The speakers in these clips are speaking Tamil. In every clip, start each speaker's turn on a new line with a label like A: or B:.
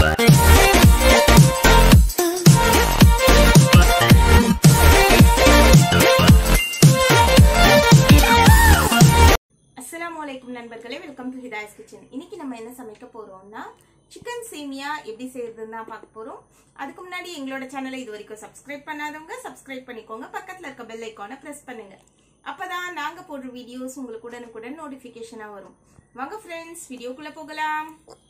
A: அஸ்ஸலாமு அலைக்கும் நண்பர்களே வெல்கம் டு ஹிதாயஸ் கிச்சன் இன்னைக்கு நம்ம என்ன சமைக்க போறோம்னா சிக்கன் சேமியா எப்படி செய்யறதுன்னு தான் பார்க்க போறோம் அதுக்கு முன்னாடி எங்களோட சேனலை இது வரைக்கும் சப்ஸ்கிரைப் பண்ணாதவங்க சப்ஸ்கிரைப் பண்ணிக்கோங்க பக்கத்துல இருக்க பெல் ஐக்கானை பிரஸ் பண்ணுங்க அப்பதான் நாங்க போடுற வீடியோஸ் உங்களுக்கு உடனுக்குடன் நோட்டிபிகேஷனா வரும் வாங்க ஃப்ரெண்ட்ஸ் வீடியோக்குள்ள போகலாம்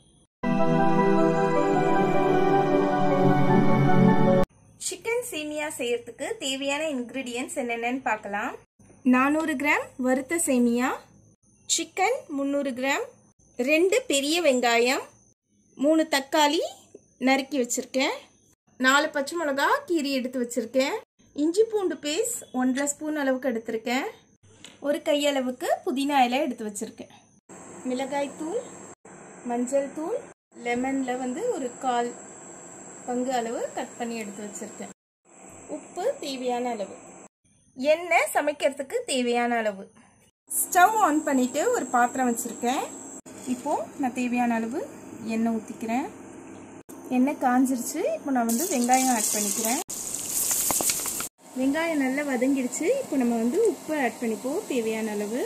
A: சிக்கன் சேமியா செய்யறதுக்கு தேவையான இன்கிரீடியன்ஸ் என்னென்னு பார்க்கலாம் நானூறு கிராம் வறுத்த சேமியா சிக்கன் முந்நூறு கிராம் ரெண்டு பெரிய வெங்காயம் மூணு தக்காளி நறுக்கி வச்சுருக்கேன் நாலு பச்சை மிளகா கீரி எடுத்து வச்சுருக்கேன் இஞ்சி பூண்டு பேஸ்ட் ஒன்றரை ஸ்பூன் அளவுக்கு எடுத்திருக்கேன் ஒரு கையளவுக்கு புதினா இலை எடுத்து வச்சுருக்கேன் மிளகாய் தூள் மஞ்சள் தூள் லெமனில் வந்து ஒரு கால் பங்கு அளவு கட் பண்ணி எடுத்து வச்சுருக்கேன் உப்பு தேவையான அளவு எண்ணெய் சமைக்கிறதுக்கு தேவையான அளவு ஸ்டவ் ஆன் பண்ணிட்டு ஒரு பாத்திரம் வச்சுருக்கேன் இப்போ நான் தேவையான அளவு எண்ணெய் ஊற்றிக்கிறேன் எண்ணெய் காஞ்சிருச்சு இப்போ நான் வந்து வெங்காயம் ஆட் பண்ணிக்கிறேன் வெங்காயம் நல்லா வதங்கிடுச்சு இப்போ நம்ம வந்து உப்பு ஆட் பண்ணிப்போம் தேவையான அளவு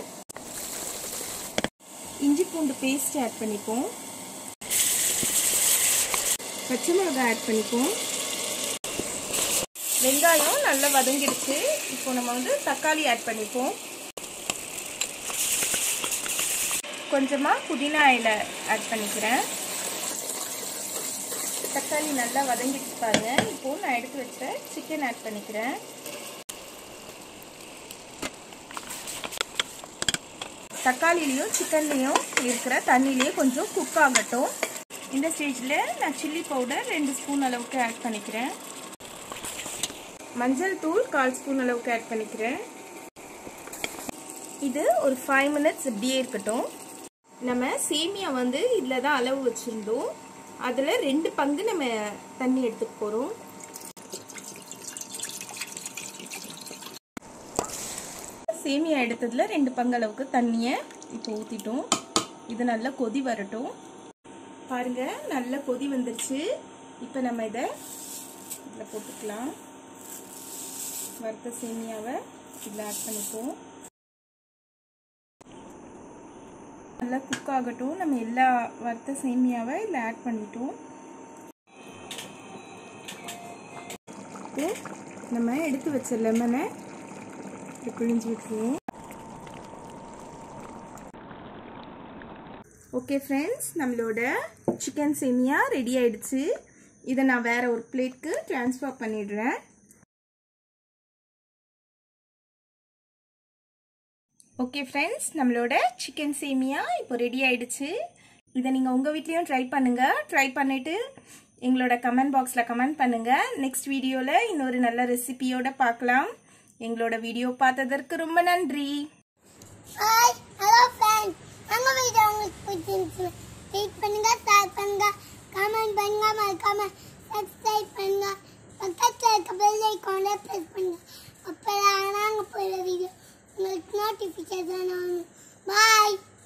A: இஞ்சி பூண்டு பேஸ்ட் ஆட் பண்ணிப்போம் பச்சை மிளகாய் ஆட் பண்ணிப்போம் வெங்காயம் நல்லா வதங்கிடுச்சு இப்போ நம்ம வந்து தக்காளி ஆட் பண்ணிப்போம் கொஞ்சமாக புதினா இலை ஆட் பண்ணிக்கிறேன் தக்காளி நல்லா வதங்கிட்டு பாருங்க இப்போ நான் எடுத்து வச்ச சிக்கன் ஆட் பண்ணிக்கிறேன் தக்காளிலையும் சிக்கன்லேயும் இருக்கிற தண்ணியிலேயே கொஞ்சம் குக் ஆகட்டும் இந்த ஸ்டேஜில் நான் சில்லி பவுடர் ரெண்டு ஸ்பூன் அளவுக்கு ஆட் பண்ணிக்கிறேன் மஞ்சள் தூள் கால் ஸ்பூன் அளவுக்கு ஆட் பண்ணிக்கிறேன் இது ஒரு ஃபைவ் மினிட்ஸ் இப்படியே இருக்கட்டும் நம்ம சேமியா வந்து இதில் தான் அளவு வச்சுருந்தோம் அதில் ரெண்டு பங்கு நம்ம தண்ணி எடுத்துக்க போகிறோம் சேமியா எடுத்ததுல ரெண்டு பங்கு அளவுக்கு தண்ணியை இப்போ ஊற்றிட்டோம் இது நல்லா கொதி வரட்டும் பாருங்க நல்ல கொதி வந்துருச்சு இப்போ நம்ம இதை இதில் போட்டுக்கலாம் வறுத்த சேமியாவை இதில் ஆட் பண்ணிப்போம் நல்லா குக் ஆகட்டும் நம்ம எல்லா வறுத்த சேமியாவை இதில் ஆட் பண்ணிட்டோம் நம்ம எடுத்து வச்ச லெமனை பிழிஞ்சு விட்டுருவோம் ஓகே ஃப்ரெண்ட்ஸ் நம்மளோட சிக்கன் சேமியா ரெடி ஆயிடுச்சு இதை நான் வேற ஒரு பிளேட்க்கு ட்ரான்ஸ்ஃபர் பண்ணிடுறேன் ஓகே ஃப்ரெண்ட்ஸ் நம்மளோட சிக்கன் சேமியா இப்போ ரெடி ஆயிடுச்சு இதை நீங்கள் உங்கள் வீட்லேயும் ட்ரை பண்ணுங்கள் ட்ரை பண்ணிவிட்டு எங்களோட கமெண்ட் பாக்ஸில் கமெண்ட் பண்ணுங்கள் நெக்ஸ்ட் வீடியோவில் இன்னொரு நல்ல ரெசிபியோட பார்க்கலாம் எங்களோட வீடியோ பார்த்ததற்கு ரொம்ப நன்றி
B: ஹாய் ஹலோ ஃப்ரெண்ட்ஸ் நம்ம வீடியோ உங்களுக்கு பிடிச்சிருந்துச்சு லைக் பண்ணுங்க ஷேர் பண்ணுங்க கமெண்ட் பண்ணுங்க மறக்காம சப்ஸ்கிரைப் பண்ணுங்க பக்கத்தில் இருக்க பெல் ஐக்கானை ப்ரெஸ் பண்ணுங்க அப்போ நாங்கள் போகிற வீடியோ உங்களுக்கு நோட்டிஃபிகேஷன் ஆகும் பாய்